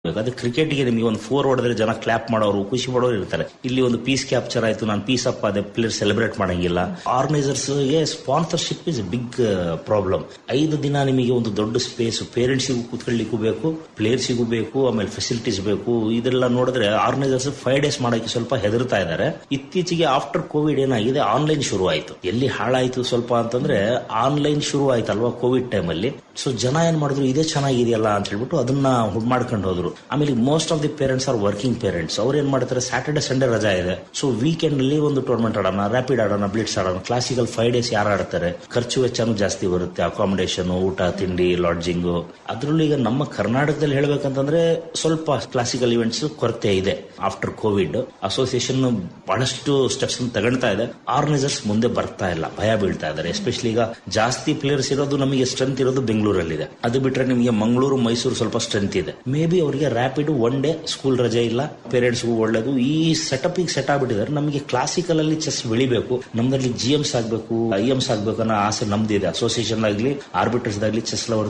ಅದೇ ಕ್ರಿಕೆಟ್ಗೆ ನಿಮಗೆ ಒಂದು ಫೋರ್ ಹೊಡೆದ್ರೆ ಜನ ಕ್ಲಾಪ್ ಮಾಡೋರು ಖುಷಿ ಪಡೋರು ಇರ್ತಾರೆ ಇಲ್ಲಿ ಒಂದು ಪೀಸ್ ಕ್ಯಾಪ್ಚರ್ ಆಯ್ತು ನಾನು ಪೀಸ್ ಅಪ್ ಆದೆ ಪ್ಲೇಯರ್ ಸೆಲೆಬ್ರೇಟ್ ಮಾಡಂಗಿಲ್ಲ ಆರ್ಗನೈಸರ್ಸ್ ಗೆ ಸ್ಪಾನ್ಸರ್ಶಿಪ್ ಇಸ್ ಬಿಗ್ ಪ್ರಾಬ್ಲಮ್ ಐದು ದಿನ ನಿಮಗೆ ಒಂದು ದೊಡ್ಡ ಸ್ಪೇಸ್ ಪೇರೆಂಟ್ಸಿಗೂ ಕೂತ್ಕೊಳ್ಳಿಕ್ಕೂ ಬೇಕು ಪ್ಲೇಯರ್ಸಿಗೂ ಬೇಕು ಆಮೇಲೆ ಫೆಸಿಲಿಟೀಸ್ ಬೇಕು ಇದೆಲ್ಲ ನೋಡಿದ್ರೆ ಆರ್ಗನೈಸರ್ಸ್ ಫೈವ್ ಡೇಸ್ ಮಾಡಕ್ಕೆ ಸ್ವಲ್ಪ ಹೆದರ್ತಾ ಇದ್ದಾರೆ ಇತ್ತೀಚೆಗೆ ಆಫ್ಟರ್ ಕೋವಿಡ್ ಏನಾಗಿದೆ ಆನ್ಲೈನ್ ಶುರು ಆಯ್ತು ಎಲ್ಲಿ ಹಾಳಾಯ್ತು ಸ್ವಲ್ಪ ಅಂತಂದ್ರೆ ಆನ್ಲೈನ್ ಶುರು ಆಯ್ತಲ್ವಾ ಕೋವಿಡ್ ಟೈಮ್ ಅಲ್ಲಿ ಸೊ ಜನ ಏನ್ ಮಾಡಿದ್ರು ಇದೇ ಚೆನ್ನಾಗಿದೆಯಲ್ಲ ಅಂತ ಹೇಳ್ಬಿಟ್ಟು ಅದನ್ನ ಹುಡ್ ಮಾಡ್ಕೊಂಡು ಹೋದ್ರು ಆಮೇಲೆ most of the parents are working parents ಅವ್ರು ಏನ್ ಮಾಡ್ತಾರೆ ಸ್ಯಾಟರ್ಡೆ ಸಂಡೇ ರಜಾ ಇದೆ ಸೊ ವೀಕೆಂಡ್ ಅಲ್ಲಿ ಒಂದು ಟೂರ್ನಮೆಂಟ್ ಆಡೋಣ ರ್ಯಾಪಿಡ್ ಆಡೋಣ ಬ್ಲಿಟ್ಸ್ ಆಡೋಣ ಕ್ಲಾಸಿಕಲ್ ಫೈವ್ ಡೇಸ್ ಯಾರು ಆಡ್ತಾರೆ ಖರ್ಚು ವೆಚ್ಚನೂ ಜಾಸ್ತಿ ಬರುತ್ತೆ ಅಕಾಮಿಡೇಷನ್ ಊಟ ತಿಂಡಿ ಲಾಡ್ಜಿಂಗು ಅದ್ರಲ್ಲೂ ಈಗ ನಮ್ಮ ಕರ್ನಾಟಕದಲ್ಲಿ ಹೇಳ್ಬೇಕಂತಂದ್ರೆ ಸ್ವಲ್ಪ ಕ್ಲಾಸಿಕಲ್ ಇವೆಂಟ್ಸ್ ಕೊರತೆ ಇದೆ ಆಫ್ಟರ್ ಕೋವಿಡ್ ಅಸೋಸಿಯೇಷನ್ ಬಹಳಷ್ಟು ಸ್ಟೆಪ್ಸ್ ತಗೊಳ್ತಾ ಇದೆ ಆರ್ಗನೈಸರ್ಸ್ ಮುಂದೆ ಬರ್ತಾ ಇಲ್ಲ ಭಯ ಬೀಳ್ತಾ ಇದ್ದಾರೆ ಎಸ್ಪೆಷಲಿ ಈಗ ಜಾಸ್ತಿ ಪ್ಲೇಯರ್ಸ್ ಇರೋದು ನಮಗೆ ಸ್ಟ್ರೆಂತ್ ಇರೋದು ಬೆಂಗಳೂರಲ್ಲಿದೆ ಅದು ಬಿಟ್ರೆ ನಿಮಗೆ ಮಂಗಳೂರು ಮೈಸೂರು ಸ್ವಲ್ಪ ಸ್ಟ್ರೆಂತ್ ಇದೆ ಮೇ ಬಿ ಅವರಿಗೆ ರ್ಯಾಪಿಡ್ ಒನ್ ಡೇ ಸ್ಕೂಲ್ ರಜೆ ಇಲ್ಲ ಪೇರೆಂಟ್ಸ್ಗೂ ಒಳ್ಳೇದು ಈ ಸೆಟಪ್ ಈಗ ಸೆಟ್ ಆಗ್ಬಿಟ್ಟಿದ್ದಾರೆ ನಮಗೆ ಕ್ಲಾಸಿಕಲ್ ಅಲ್ಲಿ ಚೆಸ್ ಬೆಳಿಬೇಕು ನಮ್ದಲ್ಲಿ ಜಿ ಎಮ್ಸ್ ಆಗ್ಬೇಕು ಐ ಎಮ್ಸ್ ಆಗ್ಬೇಕು ಅನ್ನೋ ಆಸೆ ನಮ್ದಿದೆ ಅಸೋಸಿಯೇಷನ್ ಆಗ್ಲಿ ಆರ್ಬಿಟರ್ಸ್ ಆಗ್ಲಿ ಚೆಸ್ ಲವರ್